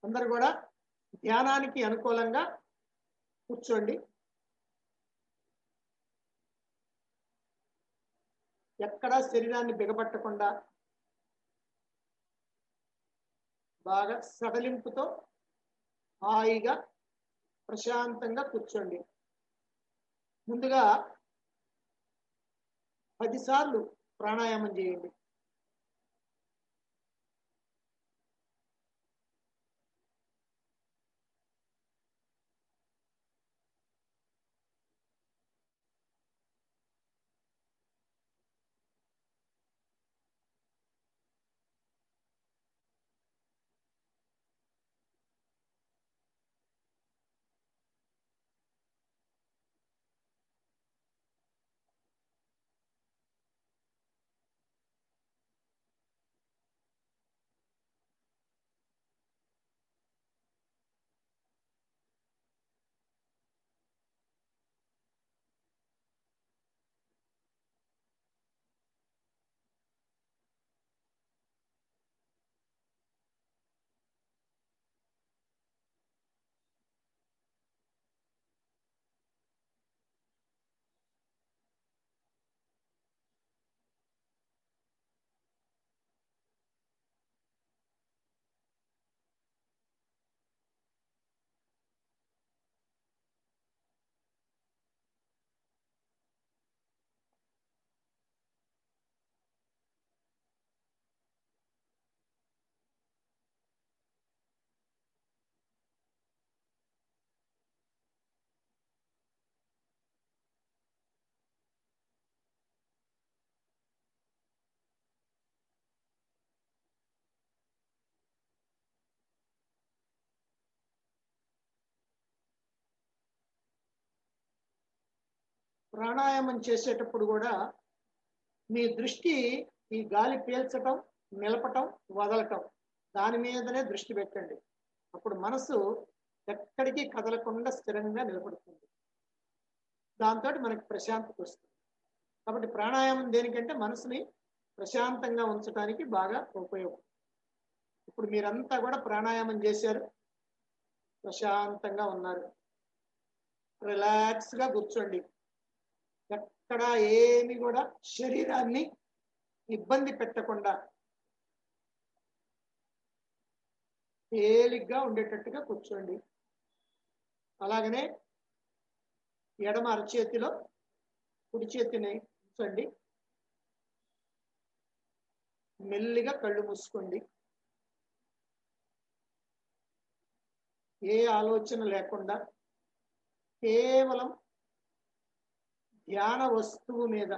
అందరు కూడా ధ్యానానికి అనుకూలంగా కూర్చోండి ఎక్కడా శరీరాన్ని బిగపట్టకుండా బాగా సడలింపుతో హాయిగా ప్రశాంతంగా కూర్చోండి ముందుగా పదిసార్లు ప్రాణాయామం చేయండి ప్రాణాయామం చేసేటప్పుడు కూడా మీ దృష్టి ఈ గాలి పీల్చటం నిలపటం వదలటం దాని మీదనే దృష్టి పెట్టండి అప్పుడు మనసు ఎక్కడికి కదలకుండా స్థిరంగా నిలబడుతుంది దాంతో మనకి ప్రశాంతత వస్తుంది కాబట్టి ప్రాణాయామం దేనికంటే మనసుని ప్రశాంతంగా ఉంచడానికి బాగా ఉపయోగం ఇప్పుడు మీరంతా కూడా ప్రాణాయామం చేశారు ప్రశాంతంగా ఉన్నారు రిలాక్స్ గా కూర్చోండి ఎక్కడ ఏమి కూడా శరీరాన్ని ఇబ్బంది పెట్టకుండా తేలిగ్గా ఉండేటట్టుగా కూర్చోండి అలాగనే ఎడమ అరచేతిలో కుడి చేతిని ఉంచండి మెల్లిగా కళ్ళు మూసుకోండి ఏ ఆలోచన లేకుండా కేవలం ధ్యాన వస్తువు మీద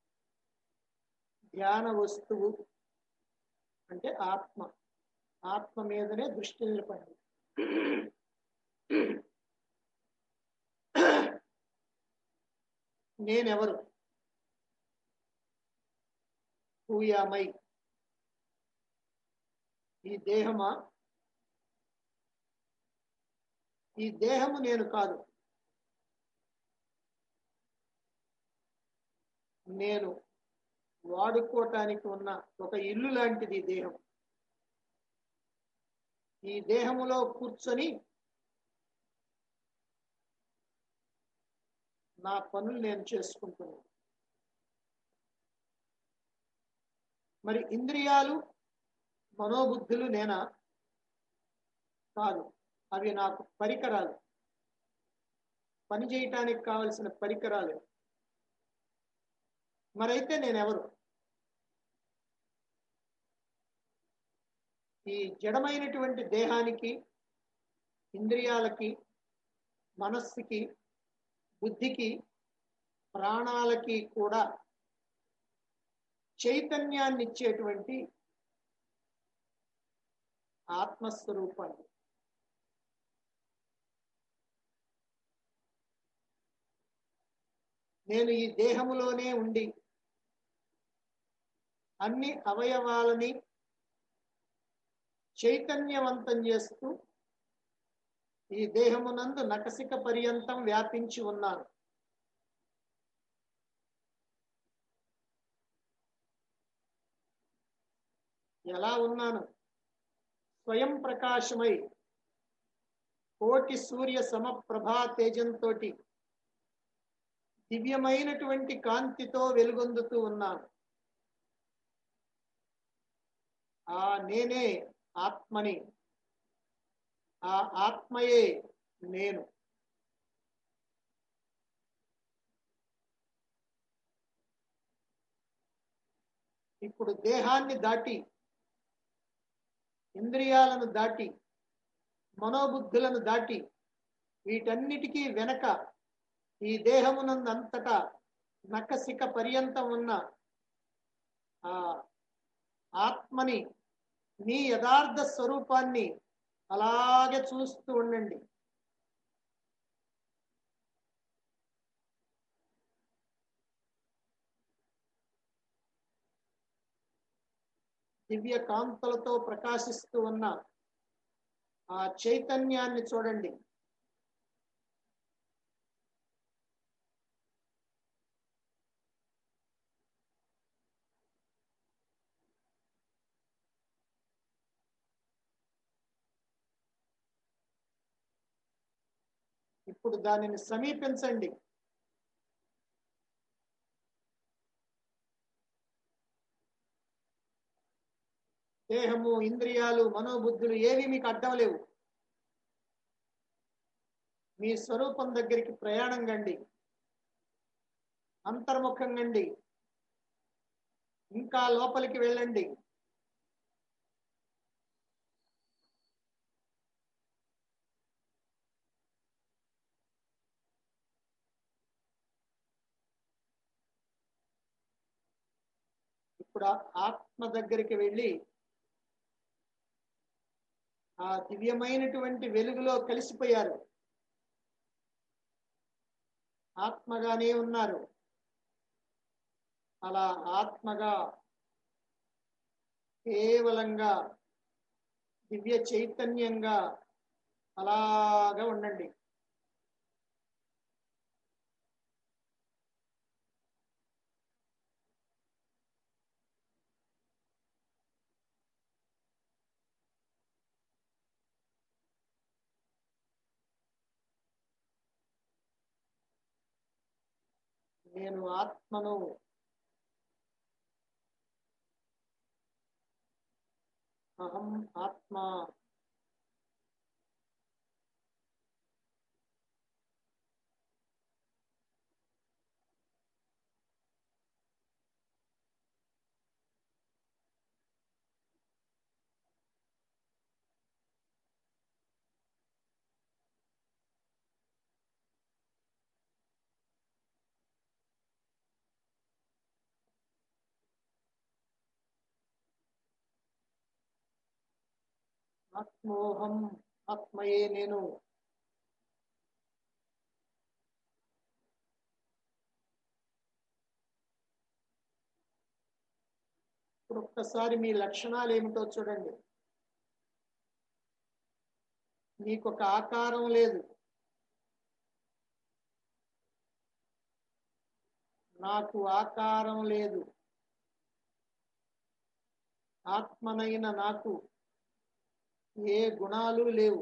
ధ్యాన వస్తువు అంటే ఆత్మ ఆత్మ మీదనే దృష్టి నిలపండి నేనెవరు హూయామై ఈ దేహమా ఈ దేహము నేను కాదు నేను వాడుకోవటానికి ఉన్న ఒక ఇల్లు లాంటిది ఈ దేహం ఈ దేహములో కూర్చొని నా పనులు నేను చేసుకుంటున్నాను మరి ఇంద్రియాలు మనోబుద్ధులు నేనా కాదు అవి నాకు పరికరాలు పని చేయటానికి కావలసిన పరికరాలు మరైతే నేనెవరు ఈ జడమైనటువంటి దేహానికి ఇంద్రియాలకి మనస్సుకి బుద్ధికి ప్రాణాలకి కూడా చైతన్యాన్ని ఇచ్చేటువంటి ఆత్మస్వరూపాన్ని నేను ఈ దేహములోనే ఉండి అన్ని అవయవాలని చైతన్యవంతం చేస్తూ ఈ దేహమునందు నకసిక పర్యంతం వ్యాపించి ఉన్నాను ఎలా ఉన్నాను స్వయం ప్రకాశమై కోటి సూర్య సమప్రభా తేజంతో దివ్యమైనటువంటి కాంతితో వెలుగొందుతూ ఉన్నాను ఆ నేనే ఆత్మని ఆ ఆత్మయే నేను ఇప్పుడు దేహాన్ని దాటి ఇంద్రియాలను దాటి మనోబుద్ధులను దాటి వీటన్నిటికీ వెనక ఈ దేహమునందంతటా నకసిక పర్యంతం ఉన్న ఆ ఆత్మని మీ యథార్థ స్వరూపాన్ని అలాగే చూస్తూ ఉండండి దివ్య కాంతులతో ప్రకాశిస్తూ ఉన్న ఆ చైతన్యాన్ని చూడండి ఇప్పుడు దానిని సమీపించండి దేహము ఇంద్రియాలు మనోబుద్ధులు ఏవి మీకు అడ్డం లేవు మీ స్వరూపం దగ్గరికి ప్రయాణం గండి అంతర్ముఖం గండి ఇంకా లోపలికి వెళ్ళండి ఇప్పుడు ఆ ఆత్మ దగ్గరికి వెళ్ళి ఆ దివ్యమైనటువంటి వెలుగులో కలిసిపోయారు ఆత్మగానే ఉన్నారు అలా ఆత్మగా కేవలంగా దివ్య చైతన్యంగా అలాగా ఉండండి నేను ఆత్మను అహం ఆత్మ ఆత్మోహం ఆత్మయే నేను ఇప్పుడు ఒక్కసారి మీ లక్షణాలు ఏమిటో చూడండి మీకు ఒక ఆకారం లేదు నాకు ఆకారం లేదు ఆత్మనైన నాకు ఏ గుణాలు లేవు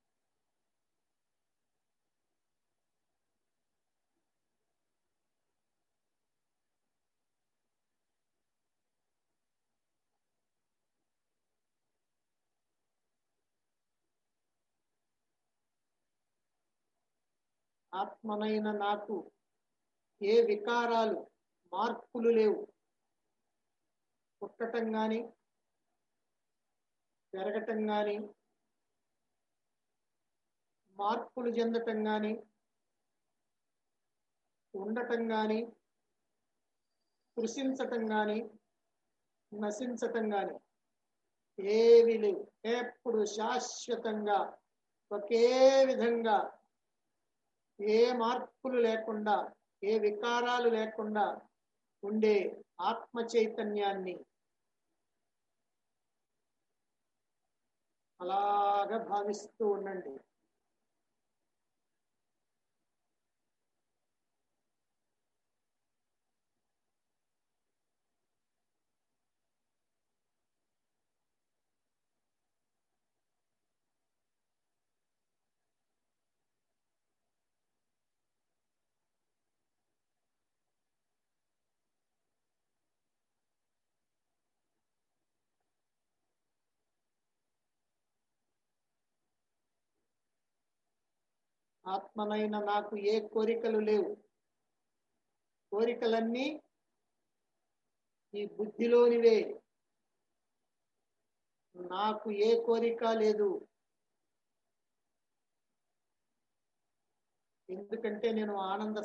ఆత్మనైన నాకు ఏ వికారాలు మార్పులు లేవు పుట్టటం కానీ పెరగటం కానీ మార్పులు చెందటం కానీ ఉండటం కానీ కృషించటం కానీ నశించటం కానీ ఏవి లేవు ఎప్పుడు శాశ్వతంగా ఒకే విధంగా ఏ మార్పులు లేకుండా ఏ వికారాలు లేకుండా ఉండే ఆత్మ చైతన్యాన్ని అలాగా భావిస్తూ ఉండండి ఆత్మనైన నాకు ఏ కోరికలు లేవు కోరికలన్నీ ఈ బుద్ధిలోనివే నాకు ఏ కోరిక లేదు ఎందుకంటే నేను ఆనంద